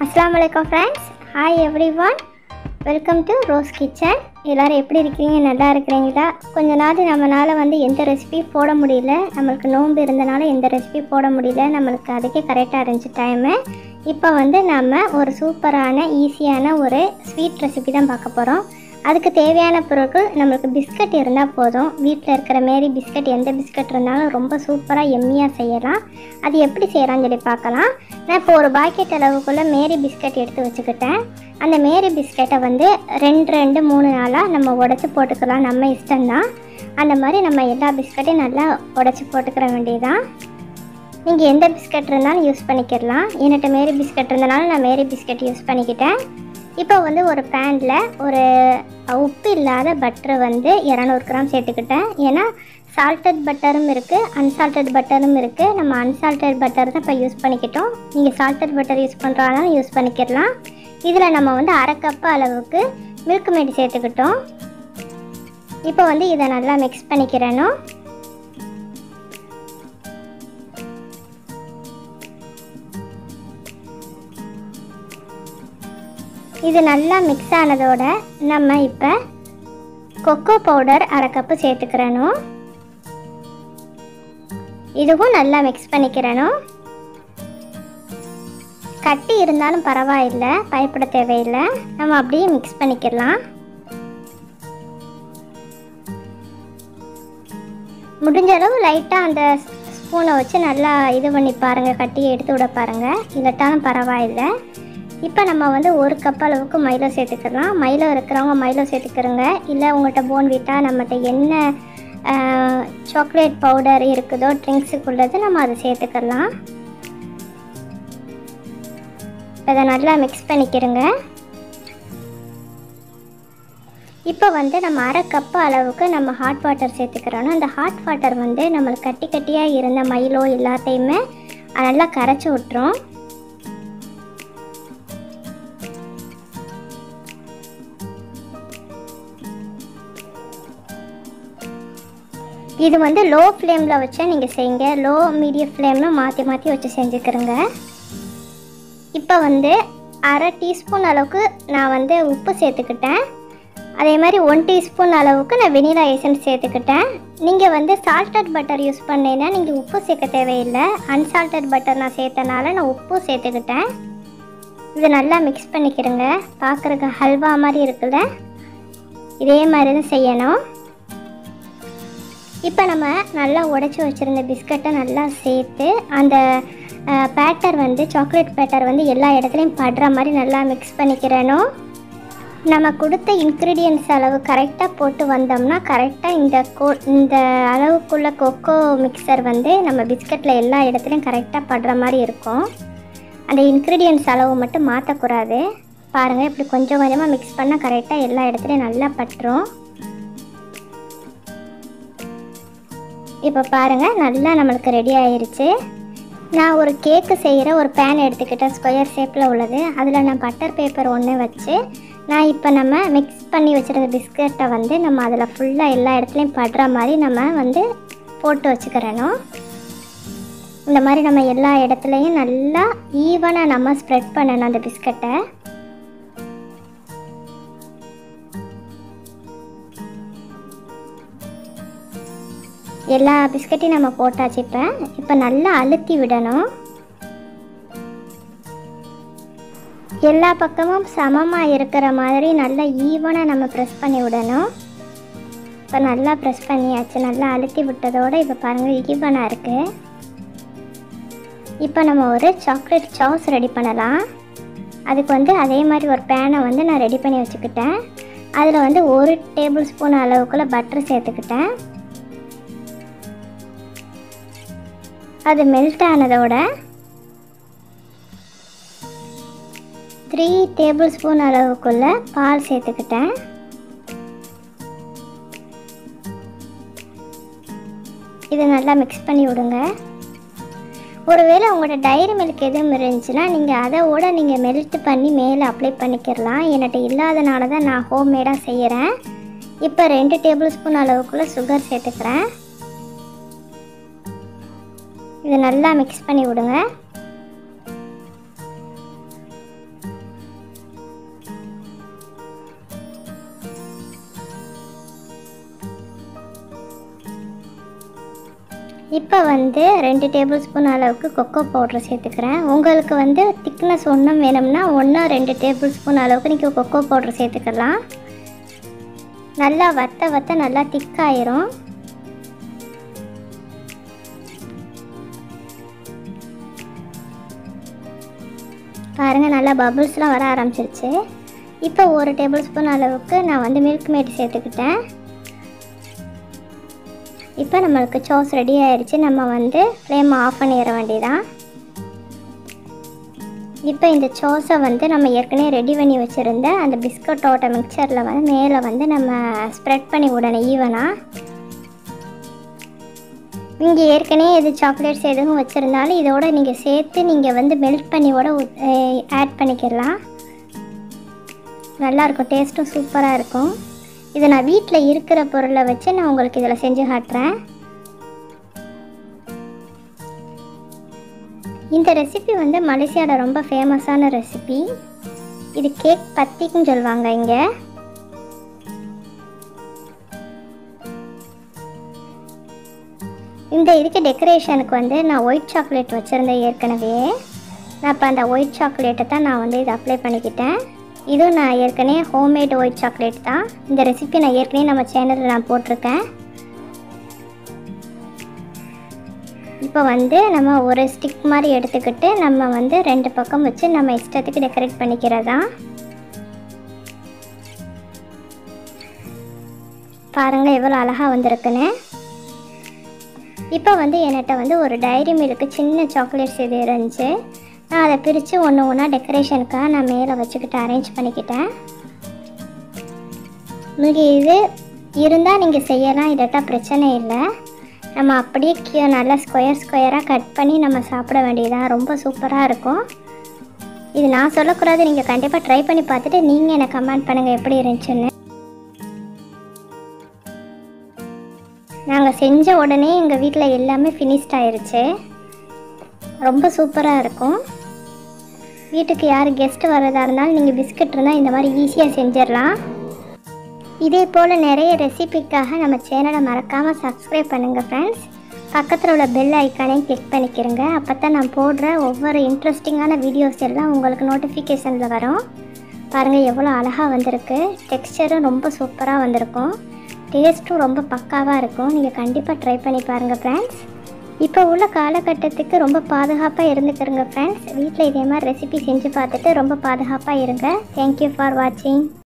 அஸ்ஸலாமு அலைக்கும் friends hi everyone welcome to Rose kitchen எல்லோரும் எப்படி இருக்கிறீங்க நல்லா இருக்கிறீங்களா கொஞ்ச நாள் நம்மளால் வந்து எந்த ரெசிபி போட முடியல நம்மளுக்கு நோன்பு இருந்தனால எந்த ரெசிபி போட முடியல நம்மளுக்கு அதுக்கே கரெக்டாக இருந்துச்சு டைமு இப்போ வந்து நம்ம ஒரு சூப்பரான ஈஸியான ஒரு ஸ்வீட் ரெசிபி தான் பார்க்க போகிறோம் அதுக்கு தேவையான பொருட்கள் நம்மளுக்கு பிஸ்கட் இருந்தால் போதும் வீட்டில் இருக்கிற மாரி பிஸ்கட் எந்த பிஸ்கட் இருந்தாலும் ரொம்ப சூப்பராக எம்மியாக செய்யலாம் அது எப்படி செய்யலாம்னு சொல்லி பார்க்கலாம் நான் இப்போ ஒரு பாக்கெட் அளவுக்குள்ளே மேரி பிஸ்கட் எடுத்து வச்சுக்கிட்டேன் அந்த மேரி பிஸ்கட்டை வந்து ரெண்டு ரெண்டு மூணு நாளாக நம்ம உடச்சி போட்டுக்கலாம் நம்ம இஷ்டம்தான் அந்த மாதிரி நம்ம எல்லா பேஸ்கட்டையும் நல்லா உடச்சி போட்டுக்கிற வேண்டியதான் நீங்கள் எந்த பிஸ்கட் இருந்தாலும் யூஸ் பண்ணிக்கிடலாம் என்கிட்ட மேரி பிஸ்கட் இருந்தனால நான் மேரி பிஸ்கட் யூஸ் பண்ணிக்கிட்டேன் இப்போ வந்து ஒரு பேனில் ஒரு உப்பு இல்லாத பட்டரை வந்து இரநூறு கிராம் சேர்த்துக்கிட்டேன் ஏன்னா சால்டட் பட்டரும் இருக்குது அன்சால்டட் பட்டரும் இருக்குது நம்ம அன்சால்டட் பட்டர் தான் இப்போ யூஸ் பண்ணிக்கிட்டோம் நீங்கள் சால்டட் பட்டர் யூஸ் பண்ணுறதாலும் யூஸ் பண்ணிக்கிடலாம் இதில் நம்ம வந்து அரை கப்பு அளவுக்கு மில்க் மேட் சேர்த்துக்கிட்டோம் இப்போ வந்து இதை நல்லா மிக்ஸ் பண்ணிக்கிறணும் இது நல்லா மிக்ஸ் ஆனதோட நம்ம இப்போ கொக்கோ பவுடர் அரை கப்பு சேர்த்துக்கிறணும் இதுவும் நல்லா மிக்ஸ் பண்ணிக்கிறணும் கட்டி இருந்தாலும் பரவாயில்லை பயப்பட தேவையில்லை நம்ம அப்படியே மிக்ஸ் பண்ணிக்கலாம் முடிஞ்ச அளவு லைட்டாக அந்த ஸ்பூனை வச்சு நல்லா இது பண்ணி பாருங்கள் கட்டியை எடுத்து விட பாருங்கள் இல்லாட்டாலும் பரவாயில்லை இப்போ நம்ம வந்து ஒரு கப் அளவுக்கு மைலோ சேர்த்துக்கலாம் மைலோ இருக்கிறவங்க மைலோ சேர்த்துக்கிறோங்க இல்லை உங்கள்கிட்ட போன் வீட்டா நம்மகிட்ட என்ன சாக்லேட் பவுடர் இருக்குதோ ட்ரிங்க்ஸுக்குள்ளது நம்ம அதை சேர்த்துக்கலாம் இதை நல்லா மிக்ஸ் பண்ணிக்கிறோங்க இப்போ வந்து நம்ம அரை கப்பு அளவுக்கு நம்ம ஹாட் வாட்டர் சேர்த்துக்கிறோன்னா அந்த ஹாட் வாட்டர் வந்து நம்மளுக்கு கட்டி கட்டியாக இருந்த மயிலோ எல்லாத்தையுமே நல்லா கரைச்சி விட்டுரும் இது வந்து லோ ஃப்ளேமில் வச்சு நீங்கள் செய்யுங்க லோ மீடியம் ஃப்ளேமில் மாற்றி மாற்றி வச்சு செஞ்சுக்கிறோங்க இப்போ வந்து அரை டீஸ்பூன் அளவுக்கு நான் வந்து உப்பு சேர்த்துக்கிட்டேன் அதே மாதிரி ஒன் டீஸ்பூன் அளவுக்கு நான் வெனிலா எசன்ஸ் சேர்த்துக்கிட்டேன் நீங்கள் வந்து சால்டட் பட்டர் யூஸ் பண்ணீங்கன்னா நீங்கள் உப்பு சேர்க்க தேவையில்லை அன்சால்டட் பட்டர் நான் சேர்த்தனால நான் உப்பு சேர்த்துக்கிட்டேன் இது நல்லா மிக்ஸ் பண்ணிக்கிறேங்க பார்க்குறக்கு ஹல்வா மாதிரி இருக்குல்ல இதே மாதிரி தான் செய்யணும் இப்போ நம்ம நல்லா உடச்சி வச்சுருந்த பிஸ்கட்டை நல்லா சேர்த்து அந்த பேட்டர் வந்து சாக்லேட் பேட்டர் வந்து எல்லா இடத்துலையும் படுற மாதிரி நல்லா மிக்ஸ் பண்ணிக்கிறணும் நம்ம கொடுத்த இன்க்ரீடியன்ஸ் அளவு கரெக்டாக போட்டு வந்தோம்னா கரெக்டாக இந்த கோ இந்த அளவுக்குள்ள கொக்கோ மிக்சர் வந்து நம்ம பிஸ்கட்டில் எல்லா இடத்துலையும் கரெக்டாக படுற மாதிரி இருக்கும் அந்த இன்க்ரீடியன்ஸ் அளவு மட்டும் மாற்றக்கூடாது பாருங்கள் இப்படி கொஞ்சம் கொஞ்சமாக மிக்ஸ் பண்ணால் கரெக்டாக எல்லா இடத்துலையும் நல்லா பட்டுரும் இப்போ பாருங்கள் நல்லா நம்மளுக்கு ரெடி ஆயிருச்சு நான் ஒரு கேக்கு செய்கிற ஒரு பேன் எடுத்துக்கிட்டேன் ஸ்கொயர் ஷேப்பில் உள்ளது அதில் நான் பட்டர் பேப்பர் ஒன்று வச்சு நான் இப்போ நம்ம மிக்ஸ் பண்ணி வச்சுருந்த பிஸ்கட்டை வந்து நம்ம அதில் ஃபுல்லாக எல்லா இடத்துலையும் படுற மாதிரி நம்ம வந்து போட்டு வச்சுக்கிறணும் இந்த மாதிரி நம்ம எல்லா இடத்துலையும் நல்லா ஈவனாக நம்ம ஸ்ப்ரெட் பண்ணணும் அந்த பிஸ்கட்டை எல்லா பிஸ்கட்டையும் நம்ம போட்டாச்சு இப்போ இப்போ நல்லா அழுத்தி விடணும் எல்லா பக்கமும் சமமாக இருக்கிற மாதிரி நல்லா ஈவனாக நம்ம ப்ரெஸ் பண்ணி விடணும் இப்போ நல்லா ப்ரெஸ் பண்ணியாச்சு நல்லா அழுத்தி விட்டதோடு இப்போ பாருங்கள் ஈவனாக இருக்குது இப்போ நம்ம ஒரு சாக்லேட் சாஸ் ரெடி பண்ணலாம் அதுக்கு வந்து அதே மாதிரி ஒரு பேனை வந்து நான் ரெடி பண்ணி வச்சுக்கிட்டேன் அதில் வந்து ஒரு டேபிள் ஸ்பூன் அளவுக்குள்ள பட்டர் சேர்த்துக்கிட்டேன் அது மெல்ட் ஆனதோட த்ரீ டேபிள் ஸ்பூன் அளவுக்குள்ள பால் சேர்த்துக்கிட்டேன் இதை நல்லா மிக்ஸ் பண்ணி விடுங்க ஒருவேளை உங்களோட டைரி மில்க் எதுவும் இருந்துச்சுன்னா நீங்கள் அதை விட நீங்கள் மெல்ட் பண்ணி மேலே அப்ளை பண்ணிக்கிறலாம் என்கிட்ட இல்லாதனால தான் நான் ஹோம்மேடாக செய்கிறேன் இப்போ ரெண்டு டேபிள் ஸ்பூன் அளவுக்குள்ள சுகர் சேர்த்துக்கிறேன் இதை நல்லா மிக்ஸ் பண்ணி விடுங்க இப்போ வந்து ரெண்டு டேபிள் ஸ்பூன் அளவுக்கு கொக்கோ பவுடர் சேர்த்துக்கிறேன் உங்களுக்கு வந்து திக்னஸ் ஒன்றும் வேணும்னா ஒன்றா ரெண்டு டேபிள் ஸ்பூன் அளவுக்கு நீங்கள் கொக்கோ பவுடர் சேர்த்துக்கலாம் நல்லா வத்த வத்த நல்லா திக்காயிரும் பாருங்கள் நல்லா பபுள்ஸ்லாம் வர ஆரம்பிச்சிருச்சு இப்போ ஒரு டேபிள் ஸ்பூன் அளவுக்கு நான் வந்து மில்க் மேட் சேர்த்துக்கிட்டேன் இப்போ நம்மளுக்கு சோஸ் ரெடி ஆயிடுச்சு நம்ம வந்து ஃப்ளேம் ஆஃப் பண்ணிட வேண்டியதான் இப்போ இந்த சோஸை வந்து நம்ம ஏற்கனவே ரெடி பண்ணி வச்சுருந்த அந்த பிஸ்கட்டோட மிக்சரில் வந்து மேலே வந்து நம்ம ஸ்ப்ரெட் பண்ணி விடணும் ஈவனாக நீங்கள் ஏற்கனவே இது சாக்லேட்ஸ் எதுவும் வச்சுருந்தாலும் இதோட நீங்கள் சேர்த்து நீங்கள் வந்து மெல்ட் பண்ணி கூட ஆட் பண்ணிக்கிடலாம் நல்லாயிருக்கும் டேஸ்ட்டும் சூப்பராக இருக்கும் இது நான் வீட்டில் இருக்கிற பொருளை வச்சு நான் உங்களுக்கு இதில் செஞ்சு காட்டுறேன் இந்த ரெசிபி வந்து மலேசியாவில் ரொம்ப ஃபேமஸான ரெசிபி இது கேக் பத்திக்குன்னு சொல்லுவாங்க இங்கே இந்த இதுக்கு டெக்கரேஷனுக்கு வந்து நான் ஒயிட் சாக்லேட் வச்சுருந்தேன் ஏற்கனவே நான் இப்போ அந்த ஒயிட் சாக்லேட்டை தான் நான் வந்து இதை அப்ளை பண்ணிக்கிட்டேன் இதுவும் நான் ஏற்கனவே ஹோம்மேட் ஒயிட் சாக்லேட் தான் இந்த ரெசிபி நான் ஏற்கனவே நம்ம சேனலில் நான் போட்டிருக்கேன் இப்போ வந்து நம்ம ஒரு ஸ்டிக் மாதிரி எடுத்துக்கிட்டு நம்ம வந்து ரெண்டு பக்கம் வச்சு நம்ம இஷ்டத்துக்கு டெக்கரேட் பண்ணிக்கிறதா பாருங்கள் எவ்வளோ அழகாக வந்திருக்குன்னு இப்போ வந்து என்கிட்ட வந்து ஒரு டைரி மில்க்கு சின்ன சாக்லேட்ஸ் இது இருந்துச்சு நான் அதை பிரித்து ஒன்று ஒன்றா டெக்கரேஷனுக்காக நான் மேலே வச்சுக்கிட்டு அரேஞ்ச் பண்ணிக்கிட்டேன் உங்களுக்கு இது இருந்தால் நீங்கள் செய்யலாம் இதட்டா பிரச்சனை இல்லை நம்ம அப்படியே கீழே நல்லா ஸ்கொயர் ஸ்கொயராக கட் பண்ணி நம்ம சாப்பிட வேண்டியதான் ரொம்ப சூப்பராக இருக்கும் இது நான் சொல்லக்கூடாது நீங்கள் கண்டிப்பாக ட்ரை பண்ணி பார்த்துட்டு நீங்கள் எனக்கு கமெண்ட் பண்ணுங்கள் எப்படி இருந்துச்சுன்னு நாங்கள் செஞ்ச உடனே எங்கள் வீட்டில் எல்லாமே ஃபினிஷ்ட் ஆயிருச்சு ரொம்ப சூப்பராக இருக்கும் வீட்டுக்கு யார் கெஸ்ட் வர்றதா இருந்தாலும் நீங்கள் பிஸ்கட் இருந்தால் இந்த மாதிரி ஈஸியாக செஞ்சிடலாம் இதே போல் நிறைய ரெசிபிக்காக நம்ம சேனலை மறக்காமல் சப்ஸ்கிரைப் பண்ணுங்கள் ஃப்ரெண்ட்ஸ் பக்கத்தில் உள்ள பெல் ஐக்கானையும் கிளிக் பண்ணிக்கிறங்க அப்போ தான் நான் போடுற ஒவ்வொரு இன்ட்ரெஸ்டிங்கான வீடியோஸ் எல்லாம் உங்களுக்கு நோட்டிஃபிகேஷனில் வரும் பாருங்கள் எவ்வளோ அழகாக வந்திருக்கு டெக்ஸ்டரும் ரொம்ப சூப்பராக வந்திருக்கும் டேஸ்ட்டும் ரொம்ப பக்காவாக இருக்கும் நீங்கள் கண்டிப்பாக ட்ரை பண்ணி பாருங்கள் ஃப்ரெண்ட்ஸ் இப்போ உள்ள காலகட்டத்துக்கு ரொம்ப பாதுகாப்பாக இருந்துக்கிறங்க ஃப்ரெண்ட்ஸ் வீட்டில் இதே மாதிரி ரெசிபி செஞ்சு பார்த்துட்டு ரொம்ப பாதுகாப்பாக இருங்க தேங்க்யூ ஃபார் வாட்சிங்